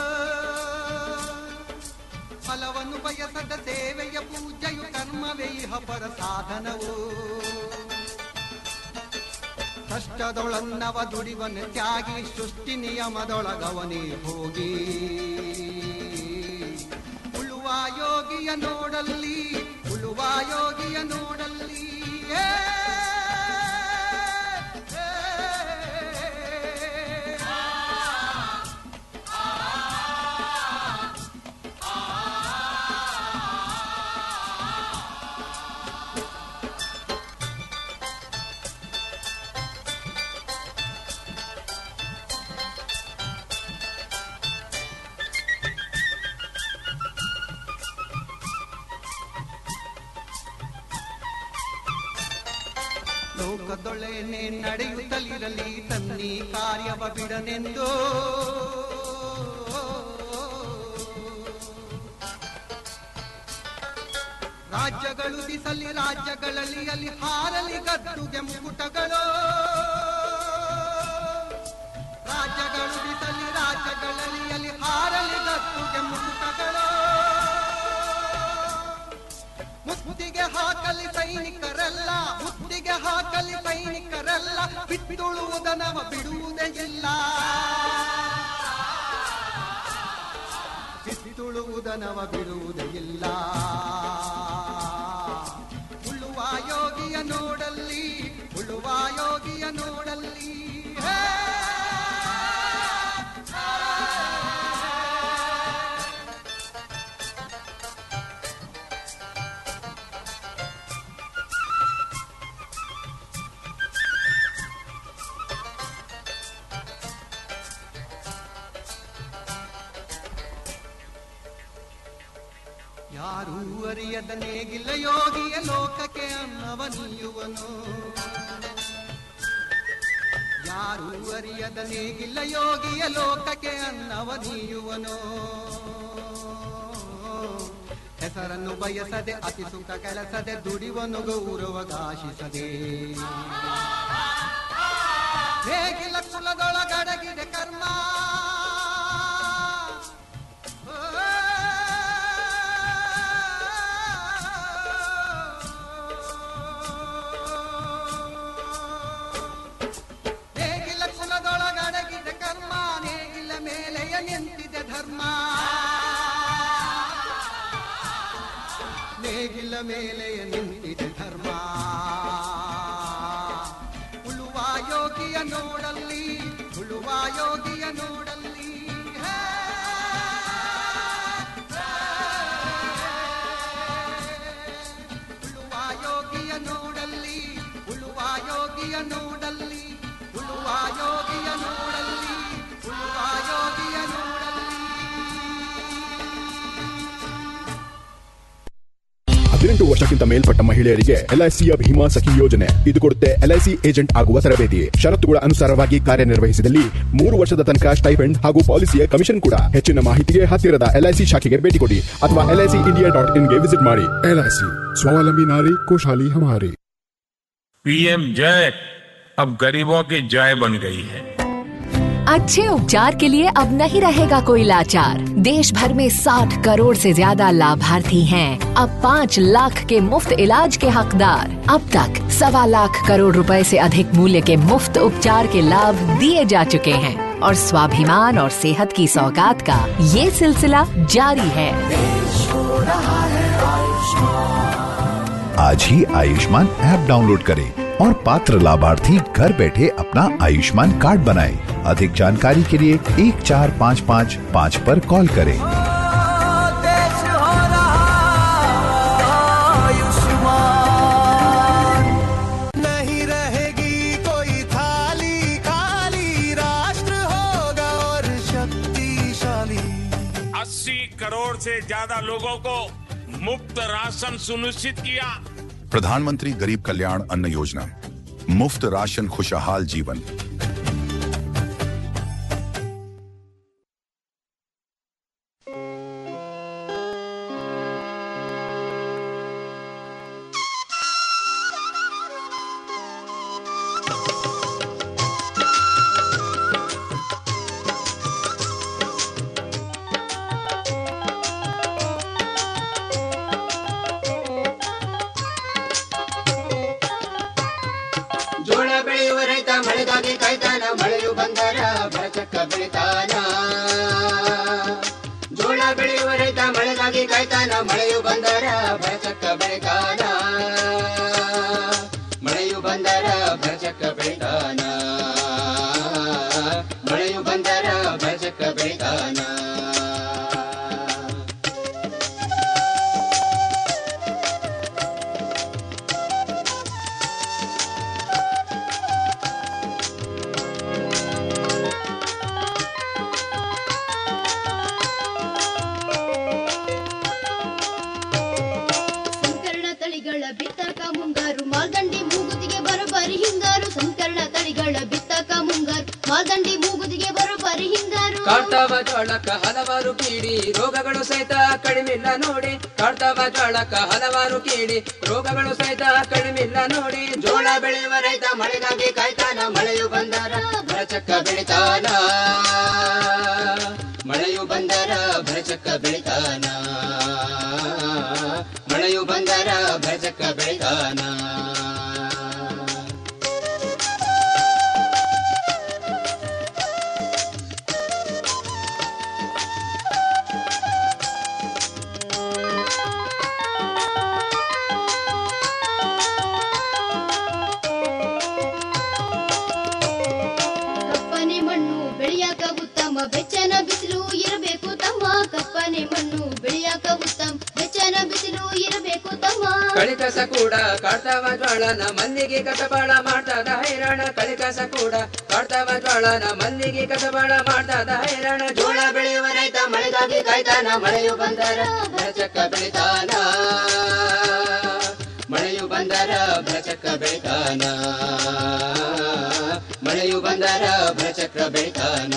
ಫಲವನ್ನು ಬಯಸದ ಸೇವೆಯ ಪೂಜೆಯು ಕರ್ಮವೇ ಇಹ ಪರ ಸಾಧನವು ಕಷ್ಟದೊಳನ್ನವ ದುಡಿವನ ತ್ಯಾಗಿ ಸೃಷ್ಟಿ ನಿಯಮದೊಳಗವನೇ ಹೋಗಿ ಉಳುವ ಯೋಗಿಯ ನೋಡಲ್ಲಿ ಉಳುವ ಯೋಗಿಯ ನೋಡಲ್ಲಿ ಏ, ಏ, ಲೋಕದೊಳೆನೆ ನಡೆಯುತ್ತಲಿರಲಿ ತನ್ನಿ ಕಾರ್ಯವ ಬಿಡನೆಂದು ರಾಜ್ಯಗಳು ದಿಸಲಿ ರಾಜ್ಯಗಳಲ್ಲಿ ಅಲ್ಲಿ ಹಾರಲಿ ಗದ್ದುಗೆ ಮುಕುಟಗಳು ರಾಜ್ಯಗಳು ದಿಸಲಿ ರಾಜ್ಯಗಳಲ್ಲಿ ಅಲ್ಲಿ ಹಾರಲಿ ಗದ್ದುಗೆ ಮುಕುಟಗಳು ಮುತ್ತಿಗೆ ಹಾಕಲಿ ಸೈನಿಕರೆಲ್ಲ ಮುತ್ತಿಗೆ ಹಾಕಲಿ ಸೈನಿಕರೆಲ್ಲ ಬಿತ್ತುಳುವುದನವ ಬಿಡುವುದೇ ಇಲ್ಲ ಬಿತ್ತುಳುವುದನವ ಬಿಡುವುದೇ ಇಲ್ಲ ಉಳುವ ಯೋಗಿಯ ನೋಡಲ್ಲಿ ಉಳುವ ಯೋಗಿಯ ನೋಡಲ್ಲಿ ಹೇ ಯಾರೂ ಅರಿಯದ ನೇಗಿಲ್ಲ ಯೋಗಿಯ ಲೋಕಕ್ಕೆ ಅನ್ನವ ನೀಯುವನು ಯಾರೂ ಅರಿಯದ ನೇಗಿಲ್ಲ ಯೋಗಿಯ ಲೋಕಕ್ಕೆ ಅನ್ನವ ನೀಯುವನು ಹೆಸರನ್ನು ಬಯಸದೆ ಅತಿ ಸುಖ ಕೆಲಸದೆ ದುಡಿವನು ಗೌರವಗಾಶಿಸದೆ ನೇಗಿಲ ಕುಲದೊಳಗಡಗಿದೆ ಕರ್ಮ ನೇಗಿಲ ಕುಲದೊಳಗಡಗಿದ ಕರ್ಮ ನೇಗಿಲ ಮೇಲೆಯ ನಿಂತಿದೆ ಧರ್ಮ ನೇಗಿಲ ಮೇಲೆಯ ನಿಂತಿದೆ ಧರ್ಮ ಉಳುವ ಯೋಗಿಯ ನೋಡಲ್ಲಿ ಉಳುವ ಯೋಗಿಯ ನೋಡಲ್ಲಿ ಹೇ, ಉಳುವ ಯೋಗಿಯ ನೋಡಲ್ಲಿ ಉಳುವ ಯೋಗಿಯ ನೋಡಲ್ಲಿ ಉಳುವ ಯೋಗಿಯ ನೋಡಲ್ಲಿ ಉಳುವ ಯೋಗಿಯ ನೋಡಲ್ಲಿ
ಹದಿನೆಂಟು ವರ್ಷಕ್ಕಿಂತ ಮೇಲ್ಪಟ್ಟ ಮಹಿಳೆಯರಿಗೆ ಎಲ್ಐಸಿಯ ಭೀಮಾ ಸಖಿ ಯೋಜನೆ ಇದು ಕೊಡುತ್ತೆ ಎಲ್ಐಸಿ ಏಜೆಂಟ್ ಆಗುವ ತರಬೇತಿ ಷರತ್ತುಗಳ ಅನುಸಾರವಾಗಿ ಕಾರ್ಯನಿರ್ವಹಿಸಿದಲ್ಲಿ ಮೂರು ವರ್ಷದ ತನಕ ಸ್ಟೈಪೆಂಡ್ ಹಾಗೂ ಪಾಲಿಸಿಯ ಕಮಿಷನ್ ಕೂಡ ಹೆಚ್ಚಿನ ಮಾಹಿತಿಗೆ ಹತ್ತಿರದ ಎಲ್ಐಸಿ ಶಾಖೆಗೆ ಭೇಟಿ ಕೊಡಿ ಅಥವಾ ಎಲ್ಐಸಿ ಇಂಡಿಯಾ ಡಾಟ್ ಇನ್ಗೆ ವಿಸಿಟ್ ಮಾಡಿ ಎಲ್ಐಸಿ ಸ್ವಾವಲಂಬಿ ನಾರಿ ಖುಷಹಾಲಿ ಹಮಾರಿ
पीएम जय अब गरीबों की जय बन गई है
अच्छे उपचार के लिए अब नहीं रहेगा कोई लाचार देश भर में 60 करोड़ से ज्यादा लाभार्थी हैं। अब 5 लाख के मुफ्त इलाज के हकदार अब तक सवा लाख करोड़ रुपए से अधिक मूल्य के मुफ्त उपचार के लाभ दिए जा चुके हैं और स्वाभिमान और सेहत की सौगात का ये सिलसिला जारी है
आज ही आयुष्मान ऐप डाउनलोड करें और पात्र लाभार्थी घर बैठे अपना आयुष्मान कार्ड बनाएं। अधिक जानकारी के लिए एक चार पाँच पाँच पाँच पर कॉल करें
देश हो रहा आयुष्मान नहीं रहेगी कोई थाली खाली राष्ट्र होगा और शक्तिशाली
अस्सी करोड़ से ज्यादा लोगों को मुफ्त राशन सुनिश्चित किया
प्रधानमंत्री गरीब कल्याण अन्न योजना मुफ्त राशन खुशहाल जीवन
ಜೋಳ ಬೆಳೆಯುವ ರೈತ ಮಳೆಗಾಗಿ ಕಾಯ್ತಾನ ಮಳೆಯು ಬಂದರ ಬರಚಕ್ಕ ಬೆಳಿತಾನ ಜೋಳ ಬೆಳೆಯುವ ರೈತ ಮಳೆಗಾಗಿ ಕಾಯ್ತಾನ ಮಳೆಯು ಬಂದರ ಬರಚಕ್ಕ ಬೆಳಿತಾನ ಮಳೆಯು ಬಂದರ ಬರಚಕ್ಕ ಬೆಳಿತಾನ ಮಳೆಯು ಬಂದರ ಬರಚಕ್ಕ ಬೆಳಿತಾನ
ಸಂಕರಣ ತಳಿಗಳ ಬಿತ್ತಕ ಮುಂಗಾರು ಮಾಲ್ದಂಡಿ ಮೂಗುದಿಗೆ ಬರೋಬ್ಬರಿ ಹಿಂಗಾರು ಸಂಕರಣ ತಳಿಗಳ ಬಿತ್ತಕ ಮುಂಗಾರು ಮಾಲ್ದಂಡಿ ಮೂಗುದಿಗೆ ಬರೋಬ್ಬರಿ ಹಿಂಗಾರು
ಕಾಡ್ತಾವ ಜೋಳಕ್ಕ ಹಲವಾರು ಕೀಡಿ ರೋಗಗಳು ಸಹಿತ ಕಡಿಮಿಲ್ಲ ನೋಡಿ ಕಾಡ್ತಾವ ಜೋಳಕ್ಕ ಹಲವಾರು ಕೀಡಿ ರೋಗಗಳು ಸಹಿತ ಕಡಿಮಿಲ್ಲ ನೋಡಿ
ಜೋಳ ಬೆಳೆಯುವ ರೈತ ಮಳೆಗಾಗಿ ಕಾಯ್ತಾನ ಮಳೆಯು ಬಂದರ ಭರಚಕ್ಕ ಬೆಳಿತಾನ ಮಳೆಯು ಬಂದರ ಭರಚಕ್ಕ ಬೆಳಿತಾನ ಮಳೆಯು ಬಂದರ ಭರಚಕ್ಕ ಬೆಳಿತಾನ
ಕಪ್ಪನೆ ಮಣ್ಣು ಬೆಳೆಯಾಕ ಉತ್ತಮ ಬೆಚ್ಚನ ಬಿಸಿಲು ಇರಬೇಕು ತಮ್ಮ ಕಪ್ಪನೆ ಮಣ್ಣು ಬೆಳೆಯಾಕ ಉತ್ತಮ ಬೆಚ್ಚನ ಬಿಸಿಲು ಇರಬೇಕು ತಮ್ಮ
ಕಳಿಕಸ ಕೂಡ ಕಾಡ್ತಾವ ಜ್ವಾಳನ ಮಲ್ಲಿಗೆ ಕಸಬಾಳ ಮಾಡ್ತದ ಹೈರಾಣ ಕಳಿಕಸ ಕೂಡ ಕಾಡ್ತಾವ ಜ್ವಾಳನ ಮಲ್ಲಿಗೆ ಕಸಬಾಳ ಮಾಡ್ತದ ಹೈರಾಣ
ಜೋಳ ಬೆಳೆಯುವ ರೈತ ಮಳೆಗಾಗಿ ಕಾಯ್ತಾನ ಮಳೆಯು ಬಂದರ ಭರಚಕ್ಕ ಬೆಳಿತಾನ ಮಳೆಯು ಬಂದರ ಭರಚಕ್ಕ ಬೆಳಿತಾನ ಮಳೆಯು ಬಂದರ ಭರಚಕ್ರ ಬೆಳಿತಾನ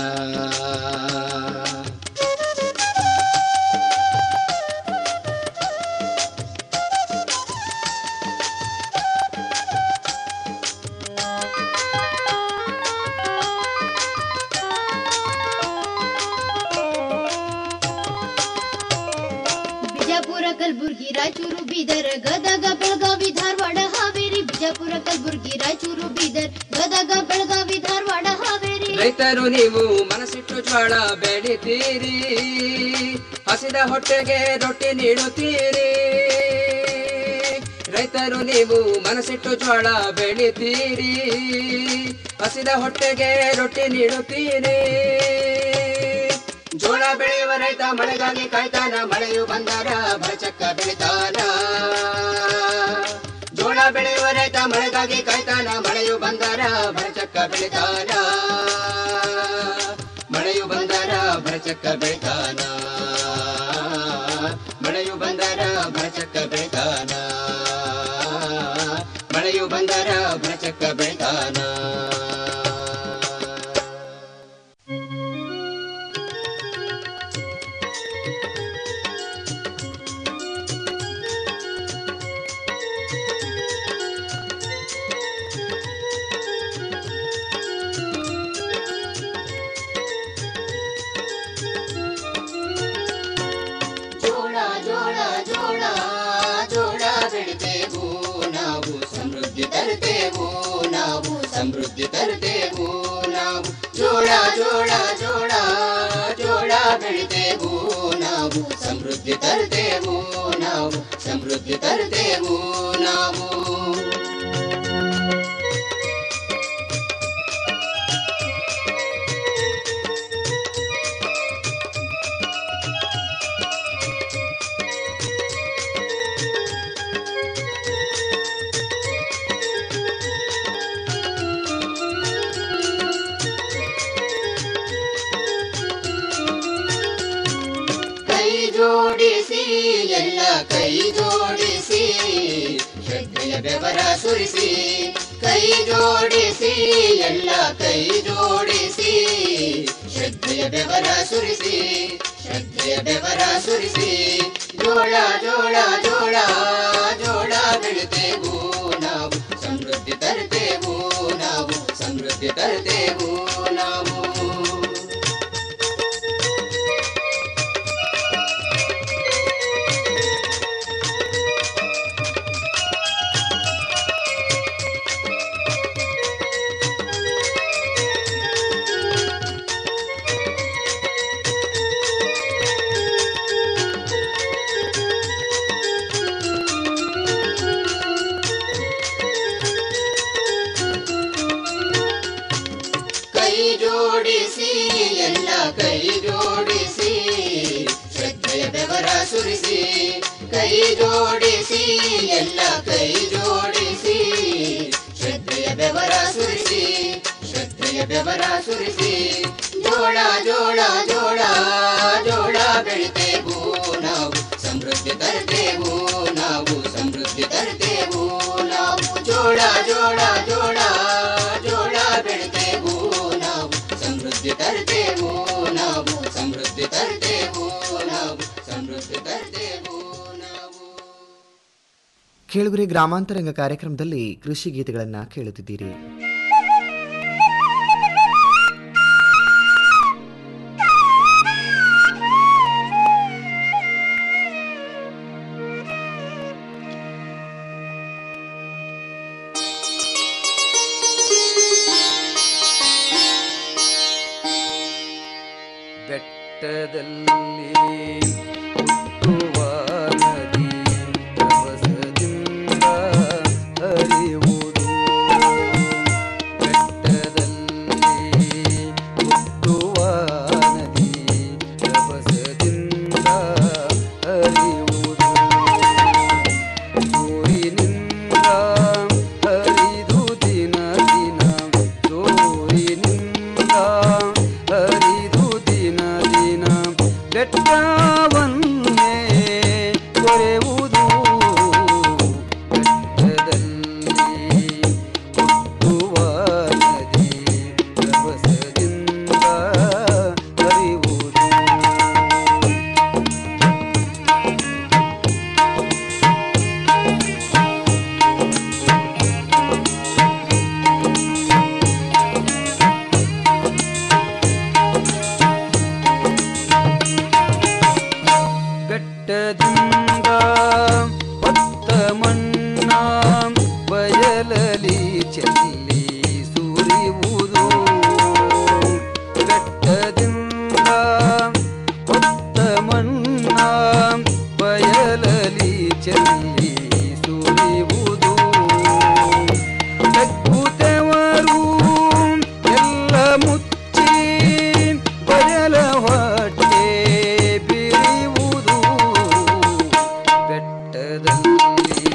ಬಿಜಾಪುರ ಕಲಬುರ್ಗಿ ರಾಯಚೂರು ಬೀದರ್ ಗದಗ ಬೆಳಗಾವಿ ಧಾರವಾಡ ಹಾವೇರಿ ಬಿಜಾಪುರ ಕಲಬುರ್ಗಿ ರಾಯಚೂರು ಬೀದರ್ ಗದಗ ಬೆಳಗಾವಿ ಧಾರವಾಡ ಹಾವೇರಿ
ರೈತರು ನೀವು ಮನಸ್ಸಿಟ್ಟು ಜ್ವಾಳ ಬೆಳಿತೀರಿ ಹಸಿದ ಹೊಟ್ಟೆಗೆ ರೊಟ್ಟಿ ನೀಡುತ್ತೀರಿ ರೈತರು ನೀವು ಮನಸ್ಸಿಟ್ಟು ಜ್ವಾಳ ಬೆಳಿತೀರಿ ಹಸಿದ ಹೊಟ್ಟೆಗೆ ರೊಟ್ಟಿ ನೀಡುತ್ತೀರಿ
ಜೋಳ ಬೆಳೆಯುವ ರೈತ ಮಳೆಗಾಗಿ ಕಾಯ್ತಾನ ಮಳೆಯು ಬಂದರ ಭರಚಕ್ಕ ಬೆಳಿತಾನ ಜೋಳ ಬೆಳೆಯುವ ರೈತ ಮಳೆಗಾಗಿ ಕಾಯ್ತಾನ ಮಳೆಯು ಬಂದರ ಭರಚಕ್ಕ ಬೆಳಿತಾನ ಮಳೆಯು ಬಂದರ ಭರಚಕ್ಕ ಬೆಳಿತಾನ ಮಳೆಯು ಬಂದರ ಭರಚಕ್ಕ ಬೆಳಿತಾನ ಜೋಳ ಜೋಳ ಜೋಳ ಬೆಳಿತೇವು ನಾವು ಸಮೃದ್ಧಿ ತರ್ತೇವು ನಾವು ಸಮೃದ್ಧಿ ತರ್ತೇವು ನಾವು ಕೈ ಜೋಡಿಸಿ ಎಲ್ಲ ಕೈ ಜೋಡಿಸಿ ಶ್ರದ್ಧೆಯ ಬೆವರ ಸುರಿಸಿ ಕೈ ಜೋಡಿಸಿ ಎಲ್ಲ ಕೈ ಜೋಡಿಸಿ ಶ್ರದ್ಧೆಯ ಬೆವರ ಸುರಿಸಿ ಶ್ರದ್ಧೆಯ ಬೆವರ ಸುರಿಸಿ ಜೋಳ ಜೋಳ ಜೋಳ ಜೋಳ ಬೆಳಿತೇವು ನಾವು ಸಮೃದ್ಧಿ ತರ್ತೇವು ನಾವು ಸಮೃದ್ಧಿ ತರ್ತೇವು ನಾವು ಕೈ ಜೋಡಿಸಿ ಎಲ್ಲ ಕೈ ಜೋಡಿಸಿ ಶ್ರದ್ಧೆಯ ಬೆವರ ಸುರಿಸಿ ಕೈ ಜೋಡಿಸಿ ಎಲ್ಲ ಕೈ ಜೋಡಿಸಿ ಶ್ರದ್ಧೆಯ ಬೆವರ ಸುರಿಸಿ ಶ್ರದ್ಧೆಯ ಬೆವರ ಸುರಿಸಿ ಜೋಳ ಜೋಳ ಜೋಳ ಜೋಳ ಬೆಳಿತೇವು ನಾವು ಸಮೃದ್ಧಿ ತರ್ತೇವು ನಾವು ಸಮೃದ್ಧಿ ತರ್ತೇವು ನಾವು ಜೋಳ ಜೋಳ ಜೋಳ ಜೋಳ ಬೆಳಿತೇವು ನಾವು ಸಮೃದ್ಧಿ ತರ್ತೇವು ನಾವು ಸಮೃದ್ಧಿ ತರ್ತೇವು ನಾವು ಸಮೃದ್ಧಿ ತರ್ತೇವು
ಕೇಳುಗರೆ ಗ್ರಾಮಾಂತರಂಗ ಕಾರ್ಯಕ್ರಮದಲ್ಲಿ ಕೃಷಿ ಗೀತೆಗಳನ್ನು ಕೇಳುತ್ತಿದ್ದೀರಿ
ಬೆಟ್ಟದಲ್ಲಿ ಹುಟ್ಟುವ ನದಿ ರಭಸದಿಂದ ಹರಿಯುವುದು ಬೆಟ್ಟದಲ್ಲಿ ಹುಟ್ಟುವ ನದಿ ರಭಸದಿಂದ ಹರಿಯುವುದು ಸೂರಿನಿಂದ ಹರಿದು ದಿನ ದಿನ ಸೂರಿನಿಂದ ಹರಿದು ದಿನ ದಿನ ಬೆಟ್ಟವನ್ನೇ ಕೊರೆಯುವುದು ಬೆಟ್ಟದಲ್ಲಿ ಹುಟ್ಟುವ ನದಿ ರಭಸದಿಂದ ಹರಿಯುವುದು ಬೆಟ್ಟದಿಂದ ಹೊತ್ತ ಮಣ್ಣ ಬಯಲಲಿ ಚೆಲ್ಲಿ ಸುರಿಯುವುದು ಬೆಟ್ಟದಿಂದ ಹೊತ್ತ ಮಣ್ಣ ಬಯಲಲಿ ಚೆಲ್ಲಿ ಸುರಿಯುವುದು ತಗ್ಗುತ್ತವರು ಎಲ್ಲ ಮುಚ್ಚಿ ಬಯಲ ಹೊಟ್ಟೆ ಬಿರಿಯುವುದು ಬೆಟ್ಟದಲ್ಲಿ